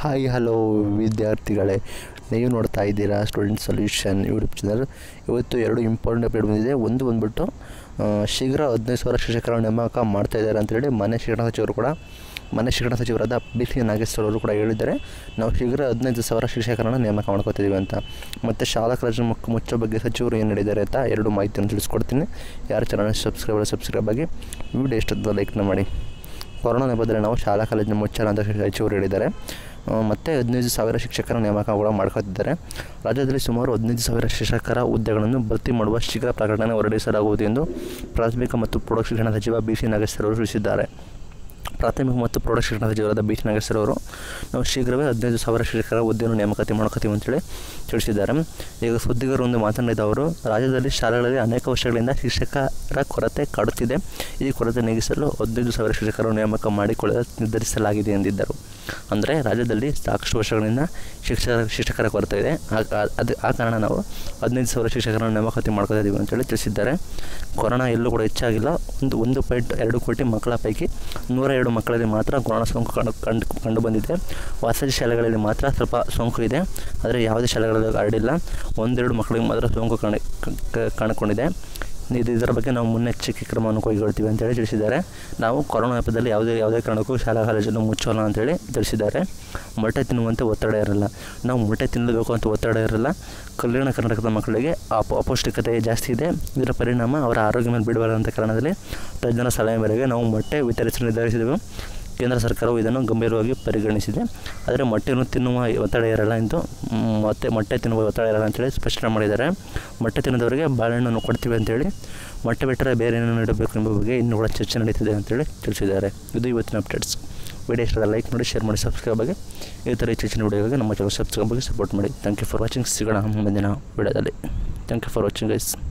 hi hello ವಿದ್ಯಾರ್ಥಿಗಳೇ ನೀವು ನೋಡ್ತಾ ಇದ್ದೀರಾ ಸ್ಟೂಡೆಂಟ್ ಸೊಲ್ಯೂಷನ್ ಯೂಟ್ಯೂಬ್ ಚಾನಲ್ ಇವತ್ತು ಎರಡು ಇಂಪಾರ್ಟೆಂಟ್ ಅಪ್ಡೇಟ್ ಬಂದಿದೆ ಒಂದು ಬಂದ್ಬಿಟ್ಟು ಆ, ಶೀಘ್ರ ಹದಿನೈದು ಸಾವಿರ ಶಿಕ್ಷಕರ ನೇಮಕ ಮಾಡ್ತಾ ಇದ್ದಾರೆ ಅಂತೇಳಿ ಮನೆ ಶಿಕ್ಷಣ ಸಚಿವರು ಕೂಡ ಮನೆ ಶಿಕ್ಷಣ ಸಚಿವರಾದ ಬಿ ಸಿ ನಾಗೇಶ್ವರ ಅವರು ಕೂಡ ಹೇಳಿದ್ದಾರೆ ನಾವು ಶೀಘ್ರ ಹದಿನೈದು ಸಾವಿರ ಶಿಕ್ಷಕರನ್ನು ನೇಮಕ ಮಾಡ್ಕೋತಿದ್ದೀವಿ ಅಂತ ಮತ್ತು ಶಾಲಾ ಕಾಲೇಜು ಮುಕ್ ಮುಚ್ಚೋ ಬಗ್ಗೆ ಸಚಿವರು ಏನು ಹೇಳಿದ್ದಾರೆ ಅಂತ ಎರಡು ಮಾಹಿತಿಯನ್ನು ತಿಳಿಸ್ಕೊಡ್ತೀನಿ ಯಾರು ಚಾನಲ್ ಸಬ್ಸ್ಕ್ರೈಬ್ ಸಬ್ಸ್ಕ್ರೈಬ್ ಆಗಿ ವಿಡಿಯೋ ಇಷ್ಟದ ಲೈಕ್ನ ಮಾಡಿ ಕೊರೋನಾ ನೆಪದಲ್ಲಿ ನಾವು ಶಾಲಾ ಕಾಲೇಜಿನ ಮುಚ್ಚಲ್ಲ ಅಂತ ಸಚಿವರು ಹೇಳಿದ್ದಾರೆ ಆ, ಮತ್ತೆ ಹದಿನೈದು ಸಾವಿರ ಶಿಕ್ಷಕರ ನೇಮಕ ಕೂಡ ಮಾಡ್ಕೊತಿದ್ದಾರೆ ರಾಜ್ಯದಲ್ಲಿ ಸುಮಾರು ಹದಿನೈದು ಸಾವಿರ ಶಿಕ್ಷಕರ ಹುದ್ದೆಗಳನ್ನು ಭರ್ತಿ ಮಾಡುವ ಶೀಘ್ರ ಪ್ರಕಟಣೆ ಹೊರಡಿಸಲಾಗುವುದು ಎಂದು ಪ್ರಾಥಮಿಕ ಮತ್ತು ಪ್ರೌಢ ಶಿಕ್ಷಣ ಸಚಿವ ಬಿ ಸಿ ನಾಗೇಶ್ವರ ಅವರು ತಿಳಿಸಿದ್ದಾರೆ ಪ್ರಾಥಮಿಕ ಮತ್ತು ಪ್ರೌಢ ಶಿಕ್ಷಣ ಸಚಿವರಾದ ಬಿ ಸಿ ನಾಗೇಶ್ವರ ಅವರು ನಾವು ಶೀಘ್ರವೇ ಹದಿನೈದು ಸಾವಿರ ಶಿಕ್ಷಕರ ಹುದ್ದೆಯನ್ನು ನೇಮಕಾತಿ ಮಾಡ್ಕೋತೀವಿ ಅಂತೇಳಿ ತಿಳಿಸಿದ್ದಾರೆ ಈಗ ಸುದ್ದಿಗಾರರೊಂದು ಮಾತನಾಡಿದ ಅವರು ರಾಜ್ಯದಲ್ಲಿ ಶಾಲೆಗಳಲ್ಲಿ ಅನೇಕ ವರ್ಷಗಳಿಂದ ಶಿಕ್ಷಕರ ಕೊರತೆ ಕಾಡುತ್ತಿದೆ ಈ ಕೊರತೆ ನೀಗಿಸಲು ಹದಿನೈದು ಸಾವಿರ ಶಿಕ್ಷಕರ ನೇಮಕ ಮಾಡಿಕೊಳ್ಳಲು ನಿರ್ಧರಿಸಲಾಗಿದೆ ಎಂದಿದ್ದರು ಅಂದರೆ ರಾಜ್ಯದಲ್ಲಿ ಸಾಕಷ್ಟು ವರ್ಷಗಳಿಂದ ಶಿಕ್ಷಕ ಶಿಕ್ಷಕರ ಕೊರತೆ ಇದೆ ಆ- ಆ- ಅದು ಆ ಕಾರಣ ನಾವು ಹದಿನೈದು ಸಾವಿರ ಶಿಕ್ಷಕರನ್ನು ನೇಮಕಾತಿ ಮಾಡ್ಕೊತಾ ಇದ್ದೀವಿ ಅಂತೇಳಿ ತಿಳಿಸಿದ್ದಾರೆ ಕೊರೋನಾ ಎಲ್ಲೂ ಕೂಡ ಹೆಚ್ಚಾಗಿಲ್ಲ ಒಂದು ಒಂದು ಪಾಯಿಂಟ್ ಎರಡು ಕೋಟಿ ಮಕ್ಕಳ ಪೈಕಿ ನೂರ ಎರಡು ಮಕ್ಕಳಲ್ಲಿ ಮಾತ್ರ ಕೊರೋನಾ ಸೋಂಕು ಕಂಡು ಕಂಡು ಕಂಡು ಬಂದಿದೆ ವಸತಿ ಶಾಲೆಗಳಲ್ಲಿ ಮಾತ್ರ ಸ್ವಲ್ಪ ಸೋಂಕು ಇದೆ ಆದರೆ ಯಾವುದೇ ಶಾಲೆಗಳಲ್ಲಿ ಹರಡಿಲ್ಲ ಒಂದೆರಡು ಮಕ್ಕಳಿಗೆ ಮಾತ್ರ ಸೋಂಕು ಕಾಣ ಕ- ಕಾಣಿಕೊಂಡಿದೆ ಇದು ಇದರ ಬಗ್ಗೆ ನಾವು ಮುನ್ನೆಚ್ಚರಿಕೆ ಕ್ರಮವನ್ನು ಕೈಗೊಳ್ತೀವಿ ಅಂತೇಳಿ ತಿಳಿಸಿದ್ದಾರೆ ನಾವು ಕೊರೋನಾ ನೆಪದಲ್ಲಿ ಯಾವುದೇ ಯಾವುದೇ ಕಾರಣಕ್ಕೂ ಶಾಲಾ ಕಾಲೇಜನ್ನು ಮುಚ್ಚೋಲ್ಲ ಅಂತೇಳಿ ತಿಳಿಸಿದ್ದಾರೆ ಮೊಟ್ಟೆ ತಿನ್ನುವಂತೆ ಒತ್ತಡ ಇರಲ್ಲ ನಾವು ಮೊಟ್ಟೆ ತಿನ್ನಲೇಬೇಕು ಅಂತ ಒತ್ತಡ ಇರಲ್ಲ ಕಲ್ಯಾಣ ಕರ್ನಾಟಕದ ಮಕ್ಕಳಿಗೆ ಅಪ ಅಪೌಷ್ಟಿಕತೆ ಜಾಸ್ತಿ ಇದೆ ಇದರ ಪರಿಣಾಮ ಅವರ ಆರೋಗ್ಯ ಮೇಲೆ ಬೀಳಬಾರದಂಥ ಕಾರಣದಲ್ಲಿ ತಜ್ಞರ ಸಲಹೆ ಮೇರೆಗೆ ನಾವು ಮೊಟ್ಟೆ ವಿತರಿಸಲು ನಿರ್ಧರಿಸಿದೆವು ಕೇಂದ್ರ ಸರ್ಕಾರವು ಇದನ್ನು ಗಂಭೀರವಾಗಿ ಪರಿಗಣಿಸಿದೆ ಆದರೆ ಮೊಟ್ಟೆಯನ್ನು ತಿನ್ನುವ ಒತ್ತಡ ಇರಲ್ಲ ಎಂದು ಮ್, ಮತ್ತೆ ಮೊಟ್ಟೆ ತಿನ್ನುವ ಒತ್ತಡ ಇರಲ್ಲ ಅಂತೇಳಿ ಸ್ಪಷ್ಟನೆ ಮಾಡಿದ್ದಾರೆ ಮೊಟ್ಟೆ ತಿನ್ನದವರಿಗೆ ಬಾಳೆಹಣ್ಣನ್ನು ಕೊಡ್ತೀವಿ ಅಂತೇಳಿ ಮೊಟ್ಟೆ ಬಿಟ್ಟರೆ ಬೇರೆ ಏನೇನು ನೀಡಬೇಕು ಎಂಬ ಬಗ್ಗೆ ಇನ್ನೂ ಕೂಡ ಚರ್ಚೆ ನಡೀತಿದೆ ಅಂತೇಳಿ ತಿಳಿಸಿದ್ದಾರೆ ಇದು ಇವತ್ತಿನ ಅಪ್ಡೇಟ್ಸ್ ವಿಡಿಯೋ ಇಷ್ಟ ಲೈಕ್ ಮಾಡಿ ಶೇರ್ ಮಾಡಿ ಸಬ್ಸ್ಕ್ರೈಬ್ ಆಗಿ ಈ ಥರ ಹೆಚ್ಚಿನ ವಿಡಿಯೋಗೆ ನಮ್ಮ ಚಾನಲ್ ಸಬ್ಸ್ಕ್ರೈಬ್ ಆಗಿ ಸಪೋರ್ಟ್ ಮಾಡಿ ಥ್ಯಾಂಕ್ ಯು ಫಾರ್ ವಾಚಿಂಗ್ ಸಿಗೋಣ ಮುಂದಿನ ವಿಡಿಯೋದಲ್ಲಿ thank you for watching guys